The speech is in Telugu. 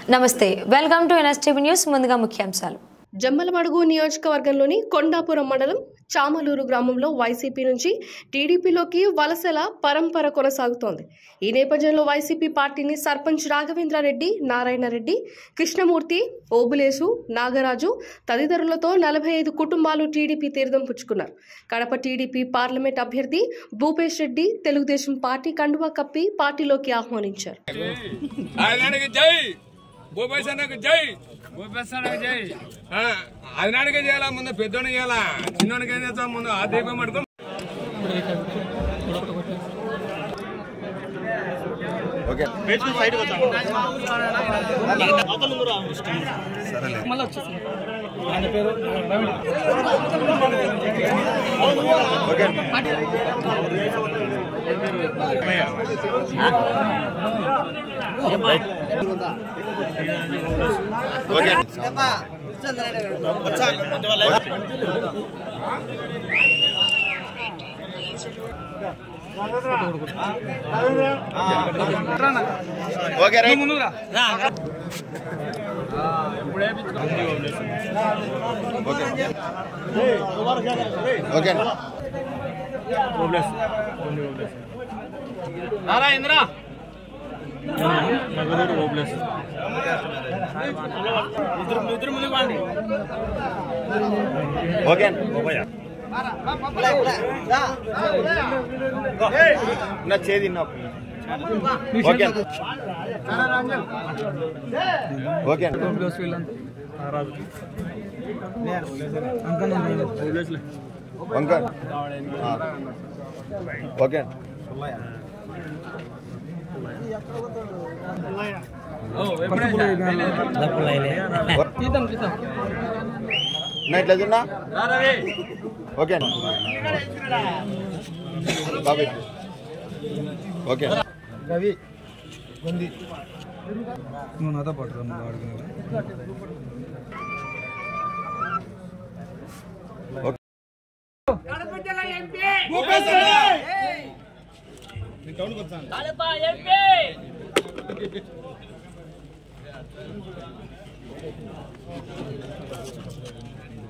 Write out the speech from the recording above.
నమస్తే వెల్కమ్ టు ఎన్ఎస్టీవీ న్యూస్ ముందుగా ముఖ్యాంశాలు జమ్మలమడుగు నియోజకవర్గంలోని కొండాపురం మండలం చామలూరు గ్రామంలో వైసీపీ నుంచి టీడీపీలోకి వలసల పరంపర కొనసాగుతోంది ఈ నేపథ్యంలో వైసీపీ పార్టీని సర్పంచ్ రాఘవేంద్రారెడ్డి నారాయణరెడ్డి కృష్ణమూర్తి ఓబులేసు నాగరాజు తదితరులతో నలభై ఐదు కుటుంబాలు టీడీపీ తీర్థం పుచ్చుకున్నారు కడప టీడీపీ పార్లమెంట్ అభ్యర్థి భూపేష్ రెడ్డి తెలుగుదేశం పార్టీ కండువా కప్పి పార్టీలోకి ఆహ్వానించారు ఆయనానికి జై భూపేశ్ అన్నకు జై భూపేశ్వర జై ఆ, ఆయనానికి చేయాలా ముందు పెద్దోని చేయాలా చిన్నోనికి ఏం చేస్తాం ముందు ఆ దీపం పట్టుకో రారా ఇంద్రా ఇద్దరు ఇద్దరు ముందుకు పండి ఓకే నా చేది ఓకే ఓకే వంక ఓకే నా ఇట్లా చూడనా ఓకే బాబు ఓకే రవి ఉంది నువ్వు నాతో పాటు రా, నువ్వు ఆడుకునేవా?